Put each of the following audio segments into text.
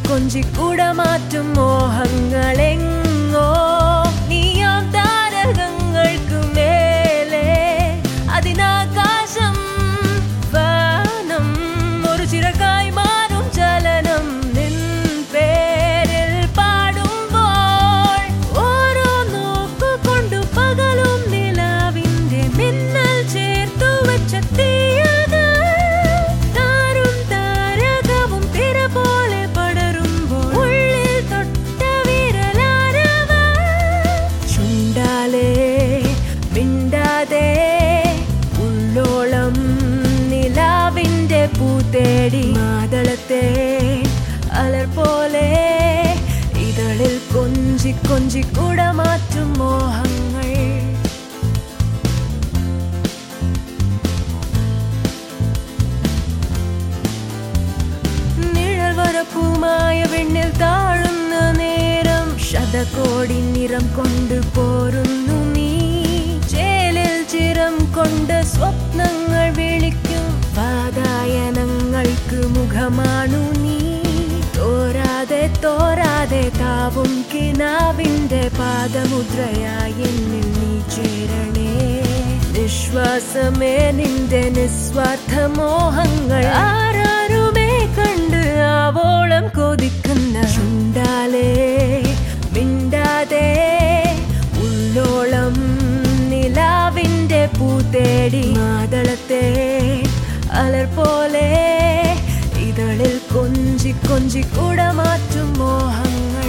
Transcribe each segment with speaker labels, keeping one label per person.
Speaker 1: കൊഞ്ചി കുടമാറ്റും മോഹങ്ങളെങ്ങോ നീയാം താരകങ്ങൾക്ക് മേലെ അതിനാകാശം വാനം ഒരു ചിറകായി മാറും ചലനം നിൻ പേരിൽ പാടുമ്പോൾ ഓരോ നോക്കുകൊണ്ടു പകലും നിലാവിന്റെ മിന്നൽ ചേർത്തു വെച്ച തീയത് താരും താരകവും തിര പോലെ പടരുമ്പോൾ ഉള്ളിൽ തൊട്ട വിരലാരവ ചുണ്ടാലേ മിണ്ടാതെ ഉള്ളോളം നിലാവിന്റെ പൂത്തേടി മാതളത്തെ അലർ പോലെ ഇതളിൽ കൊഞ്ചി കൊഞ്ചി കുടമാറ്റും മോഹങ്ങൾ നിഴൽ വരപ്പുമായ വെണ്ണിൽ താഴുന്ന നേരം ശതകോടി നിറം കൊണ്ട് പോരുന്നു നീ ചേലിൽ ചിരം കൊണ്ട് സ്വപ്നങ്ങൾ വിളിക്കും വാതായനങ്ങൾക്ക് മുഖമാണു നീ തോരാതെ തോരാതെ താവും കിനാവിന്റെ പാദമുദ്രയായി എന്നിൽ നീ ചേരണേ നിശ്വാസമേ നിന്റെ നിസ്വാർത്ഥ മോഹങ്ങൾ ആരാരുമേ കണ്ട് ആവോളം കൊതിക്കുന്ന ചുണ്ടാലേ മിണ്ടാതെ ഉള്ളോളം നിലാവിന്റെ പൂത്തേടി മാതളത്തെ അലർ പോലെ ഇതളിൽ കൊഞ്ചി കൊഞ്ചി കുടമാറ്റും മോഹങ്ങൾ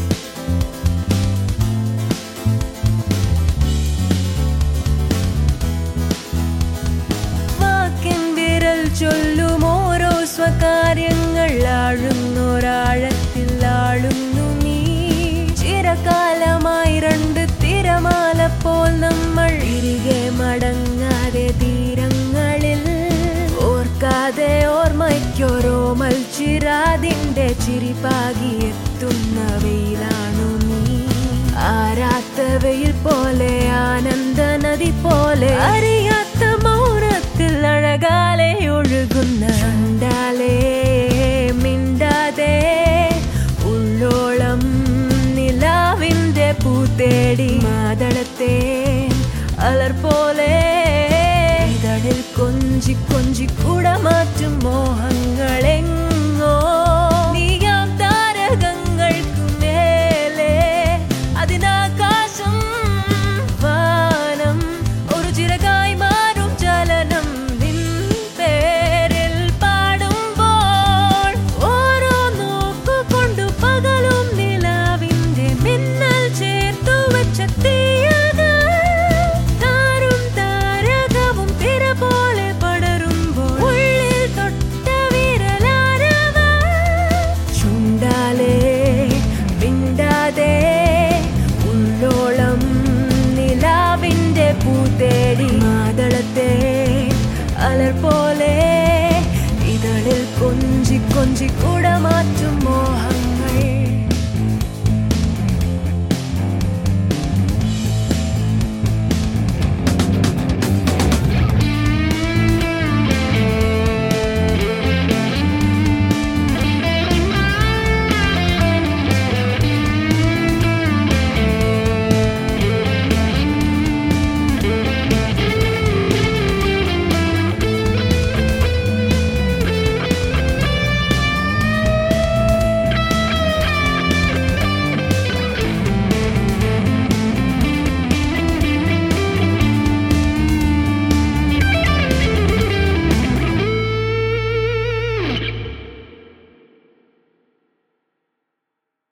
Speaker 1: വാക്കിൻ വിരൽ ചൊല്ലും ഓരോ സ്വകാര്യങ്ങൾ ആഴുന്നൊരാഴത്തിൽ ആളുന്നു നീ ചിരകാലമായി രണ്ട് തിരമാല പോൽ നമ്മൾ തിരികെ മടങ്ങാതെ തീരങ്ങളിൽ ഓർക്കാതെ ഓർമ്മയ്ക്കൊരോ മൽച്ചിരാതിന്റെ ചിരിപാകി എത്തുന്ന വെയിലാണു നീ ആരാത്ത വെയിൽ പോലെ ആനന്ദ നദി പോലെ അറിയാത്ത മൗനത്തിൽ അഴകാലെ ഒഴുകുന്ന ചുണ്ടാലേ മിണ്ടാതെ ഉള്ളോളം നിലാവിന്റെ പൂത്തേടി മാതളത്തെ അലർ പോലെ ഇതളിൽ കൊഞ്ചി കൊഞ്ചി കുടമാറ്റും മോഹങ്ങളെങ്ങോ നീയാം താരകങ്ങൾക്ക് മേലെ അതിനാകാശം വാനം ഒരു ചിറകായി മാറും ചലനം നിൻ പേരിൽ പാടുമ്പോൾ ഓരോ നോക്കുകൊണ്ടു പകലും നിലാവിന്റെ മിന്നൽ ചേർത്തു വെച്ച തീയത് താരും താരകവും തിര പോലെ പടരുമ്പോൾ ഉള്ളിൽ തൊട്ട വിരലാരവ ചുണ്ടാലേ മിണ്ടാതെ ഉള്ളോളം നിലാവിന്റെ പൂത്തേടി